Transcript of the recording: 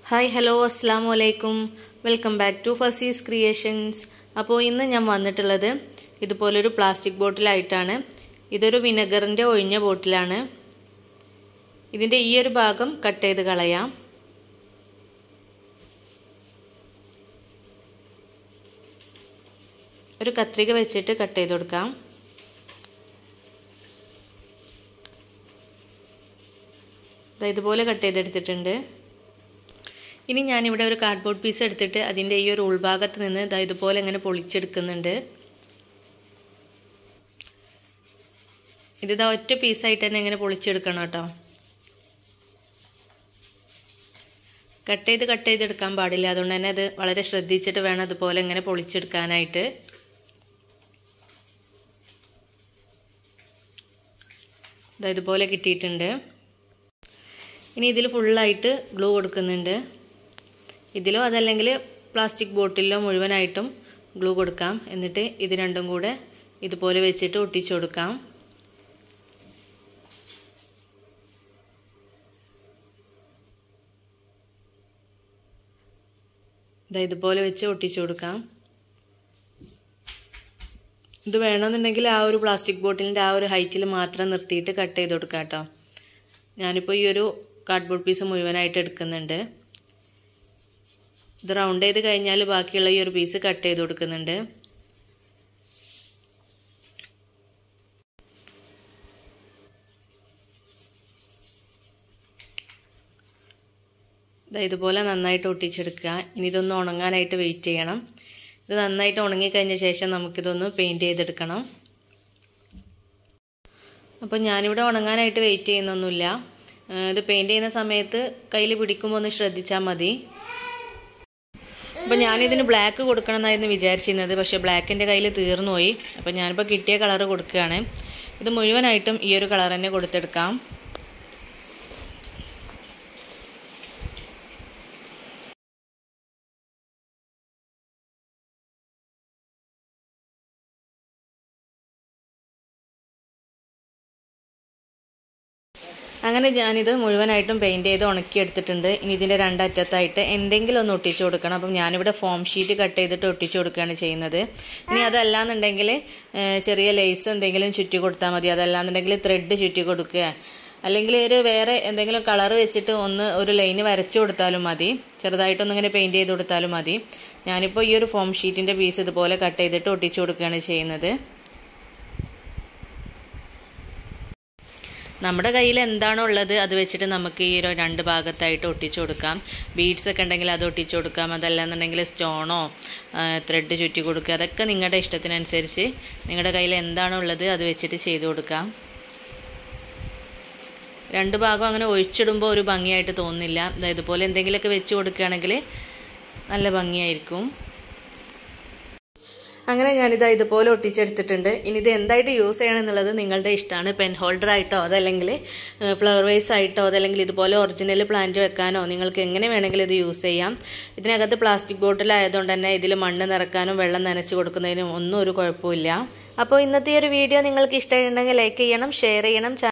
hi hello അസ്സാം വലൈക്കും welcome back to ഫസീസ് ക്രിയേഷൻസ് അപ്പോൾ ഇന്ന് ഞാൻ വന്നിട്ടുള്ളത് ഇതുപോലൊരു പ്ലാസ്റ്റിക് ബോട്ടിലായിട്ടാണ് ഇതൊരു വിനെഗറിൻ്റെ ഒഴിഞ്ഞ ബോട്ടിലാണ് ഇതിൻ്റെ ഈ ഒരു ഭാഗം കട്ട് ചെയ്ത് കളയാം ഒരു കത്രിക വെച്ചിട്ട് കട്ട് ചെയ്ത് കൊടുക്കാം ഇതുപോലെ കട്ട് ചെയ്തെടുത്തിട്ടുണ്ട് ഇനി ഞാനിവിടെ ഒരു കാർഡ്ബോർഡ് പീസ് എടുത്തിട്ട് അതിൻ്റെ ഈ ഒരു ഉൾഭാഗത്ത് നിന്ന് ഇതാ ഇതുപോലെ ഇങ്ങനെ പൊളിച്ചെടുക്കുന്നുണ്ട് ഇതിതാ ഒറ്റ പീസായിട്ട് തന്നെ ഇങ്ങനെ പൊളിച്ചെടുക്കണം കേട്ടോ കട്ട് ചെയ്ത് കട്ട് ചെയ്തെടുക്കാൻ പാടില്ല അതുകൊണ്ട് തന്നെ അത് വളരെ ശ്രദ്ധിച്ചിട്ട് വേണം അതുപോലെ ഇങ്ങനെ പൊളിച്ചെടുക്കാനായിട്ട് ഇതാ ഇതുപോലെ കിട്ടിയിട്ടുണ്ട് ഇനി ഇതിൽ ഫുള്ളായിട്ട് ഗ്ലൂ കൊടുക്കുന്നുണ്ട് ഇതിലോ അതല്ലെങ്കിൽ പ്ലാസ്റ്റിക് ബോട്ടിലോ മുഴുവനായിട്ടും ഗ്ലൂ കൊടുക്കാം എന്നിട്ട് ഇത് രണ്ടും കൂടെ ഇതുപോലെ വെച്ചിട്ട് ഒട്ടിച്ചു കൊടുക്കാം ഇതാ ഇതുപോലെ വെച്ച് ഒട്ടിച്ചു കൊടുക്കാം ഇത് വേണമെന്നുണ്ടെങ്കിൽ ആ ഒരു പ്ലാസ്റ്റിക് ബോട്ടിലിൻ്റെ ആ ഒരു ഹൈറ്റിൽ മാത്രം നിർത്തിയിട്ട് കട്ട് ചെയ്ത് കൊടുക്കാം കേട്ടോ ഞാനിപ്പോൾ ഈ ഒരു കാർഡ്ബോർഡ് പീസ് മുഴുവനായിട്ട് എടുക്കുന്നുണ്ട് ഇത് റൗണ്ട് ചെയ്ത് കഴിഞ്ഞാൽ ബാക്കിയുള്ള ഈ ഒരു പീസ് കട്ട് ചെയ്ത് കൊടുക്കുന്നുണ്ട് ഇതുപോലെ നന്നായിട്ട് ഒട്ടിച്ചെടുക്കുക ഇനി ഇതൊന്ന് ഉണങ്ങാനായിട്ട് വെയിറ്റ് ചെയ്യണം ഇത് നന്നായിട്ട് ഉണങ്ങിക്കഴിഞ്ഞ ശേഷം നമുക്കിതൊന്ന് പെയിൻറ്റ് ചെയ്തെടുക്കണം അപ്പോൾ ഞാനിവിടെ ഉണങ്ങാനായിട്ട് വെയിറ്റ് ചെയ്യുന്നൊന്നുമില്ല ഇത് പെയിൻറ്റ് ചെയ്യുന്ന സമയത്ത് കയ്യിൽ പിടിക്കുമ്പോൾ ഒന്ന് ശ്രദ്ധിച്ചാൽ മതി അപ്പോൾ ഞാനിതിന് ബ്ലാക്ക് കൊടുക്കണം എന്നായിരുന്നു വിചാരിച്ചിരുന്നത് പക്ഷേ ബ്ലാക്കിൻ്റെ കയ്യിൽ തീർന്നു പോയി അപ്പോൾ ഞാനിപ്പോൾ കിട്ടിയ കളർ കൊടുക്കുകയാണ് ഇത് മുഴുവനായിട്ടും ഈ ഒരു കളർ തന്നെ കൊടുത്തെടുക്കാം അങ്ങനെ ഞാനിത് മുഴുവനായിട്ടും പെയിൻറ്റ് ചെയ്ത് ഉണക്കിയെടുത്തിട്ടുണ്ട് ഇനി ഇതിൻ്റെ രണ്ടറ്റത്തായിട്ട് എന്തെങ്കിലും ഒന്ന് ഒട്ടിച്ചു കൊടുക്കണം അപ്പം ഞാനിവിടെ ഫോം ഷീറ്റ് കട്ട് ചെയ്തിട്ട് ഒട്ടിച്ചു കൊടുക്കുകയാണ് ചെയ്യുന്നത് ഇനി അതല്ലാന്നുണ്ടെങ്കിൽ ചെറിയ ലേസ് എന്തെങ്കിലും ചുറ്റി കൊടുത്താൽ മതി അതല്ലാന്നുണ്ടെങ്കിൽ ത്രെഡ് ചുറ്റി കൊടുക്കുക അല്ലെങ്കിൽ ഒരു വേറെ എന്തെങ്കിലും കളർ വെച്ചിട്ട് ഒന്ന് ഒരു ലൈന് വരച്ചു കൊടുത്താലും മതി ചെറുതായിട്ടൊന്നിങ്ങനെ പെയിൻറ്റ് ചെയ്ത് കൊടുത്താലും മതി ഞാനിപ്പോൾ ഈ ഒരു ഫോം ഷീറ്റിൻ്റെ പീസ് ഇതുപോലെ കട്ട് ചെയ്തിട്ട് ഒട്ടിച്ചു കൊടുക്കുകയാണ് ചെയ്യുന്നത് നമ്മുടെ കയ്യിൽ എന്താണോ ഉള്ളത് അത് വെച്ചിട്ട് നമുക്ക് ഈ ഒരു രണ്ട് ഭാഗത്തായിട്ട് ഒട്ടിച്ചു കൊടുക്കാം ബീഡ്സ് ഒക്കെ ഉണ്ടെങ്കിൽ അത് ഒട്ടിച്ചു കൊടുക്കാം അതല്ലാന്നുണ്ടെങ്കിൽ സ്റ്റോണോ ത്രെഡ് ചുറ്റി കൊടുക്കുക അതൊക്കെ നിങ്ങളുടെ ഇഷ്ടത്തിനനുസരിച്ച് നിങ്ങളുടെ കയ്യിൽ എന്താണോ ഉള്ളത് അത് വെച്ചിട്ട് ചെയ്തു കൊടുക്കാം രണ്ട് ഭാഗം അങ്ങനെ ഒഴിച്ചിടുമ്പോൾ ഒരു ഭംഗിയായിട്ട് തോന്നുന്നില്ല ഇതുപോലെ എന്തെങ്കിലുമൊക്കെ വെച്ച് കൊടുക്കുകയാണെങ്കിൽ നല്ല ഭംഗിയായിരിക്കും അങ്ങനെ ഞാനിത് ഇതുപോലെ ഒട്ടിച്ചെടുത്തിട്ടുണ്ട് ഇനി ഇത് എന്തായിട്ട് യൂസ് ചെയ്യണം എന്നുള്ളത് നിങ്ങളുടെ ഇഷ്ടമാണ് പെൻ ഹോൾഡർ ആയിട്ടോ അതല്ലെങ്കിൽ ഫ്ലവർ വേസ് ആയിട്ടോ അതല്ലെങ്കിൽ ഇതുപോലെ ഒറിജിനൽ പ്ലാന്റ് വെക്കാനോ നിങ്ങൾക്ക് എങ്ങനെ വേണമെങ്കിലും ഇത് യൂസ് ചെയ്യാം ഇതിനകത്ത് പ്ലാസ്റ്റിക് ബോട്ടിൽ ആയതുകൊണ്ട് തന്നെ ഇതിൽ മണ്ണ് നിറക്കാനും വെള്ളം നനച്ച് കൊടുക്കുന്നതിനും ഒന്നും ഒരു കുഴപ്പമില്ല അപ്പോൾ ഇന്നത്തെ ഒരു വീഡിയോ നിങ്ങൾക്ക് ഇഷ്ടമായിട്ടുണ്ടെങ്കിൽ ലൈക്ക് ചെയ്യണം ഷെയർ ചെയ്യണം